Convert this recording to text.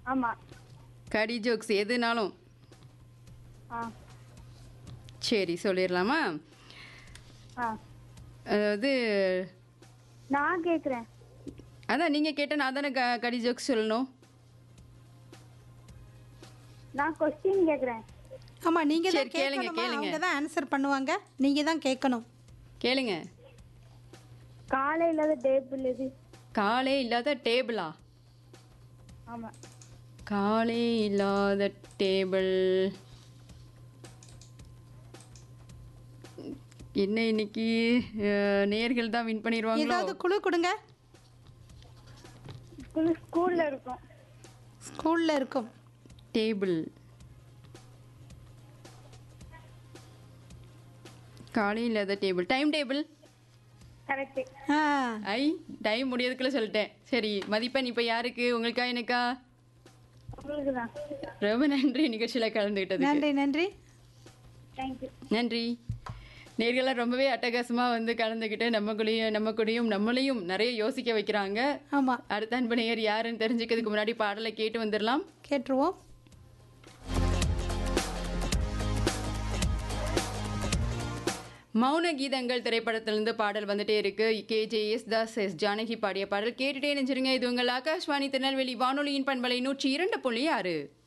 ஆமா கடி ஜோக்ஸ் எதுனாலும் ஆ சரி சொல்லிடலாமா ஆ அதாவது நான் கேக்குறேன் அதான் நீங்கள் கேட்ட நான் தானே க கடி ஜோக்ஸ் சொல்லணும் நான் கொஸ்டின் கேக்குறேன் ஆமா நீங்க தான் சரி, கேளுங்க, கேட்கணுமா கேளுங்க. அவங்க தான் ஆன்சர் பண்ணுவாங்க நீங்க தான் கேட்கணும் கேளுங்க காலை இல்லாத டேபிள் எது காலே இல்லாத டேபிளா ஆமா காலே இல்லாத டேபிள் என்ன இன்னைக்கு அஹ், நேர்கள் தான் வின் பண்ணிடுவாங்களோ ஏதாவது குழு கொடுங்க ஸ்கூல் ஸ்கூல்ல இருக்கும் ஸ்கூல்ல இருக்கும் டேபிள் காலை இல்லாத டேபிள் டைம் டேபிள் கரெக்ட் ஆ ஐ டைம் முடியறதுக்குள்ள சொல்லிட்டேன் சரி மதிப்பெண் இப்போ யாருக்கு உங்களுக்கா எனக்கா உங்களுக்கு தான் ரொம்ப நன்றி நிகழ்ச்சியில் கலந்துக்கிட்டதுக்கு நன்றி நன்றி தேங்க்யூ நன்றி நேர்கள்லாம் ரொம்பவே அட்டகாசமாக வந்து கலந்துக்கிட்டு நம்ம கூடயும் நம்ம கூடயும் நம்மளையும் நிறைய யோசிக்க வைக்கிறாங்க ஆமா அடுத்த அன்பு நேயர் யாருன்னு தெரிஞ்சுக்கிறதுக்கு முன்னாடி பாடலை கேட்டு வந்துடலாம் கேட்டுருவோம் மௌன கீதங்கள் திரைப்படத்திலிருந்து பாடல் வந்துட்டே இருக்கு K J S Das S Janaki பாடிய பாடல் கேட்டுட்டே நினைச்சிருங்க இது உங்கள் ஆகாஷ்வாணி திருநெல்வேலி வானொலியின் பண்பலை நூற்றி இரண்டு புள்ளி ஆறு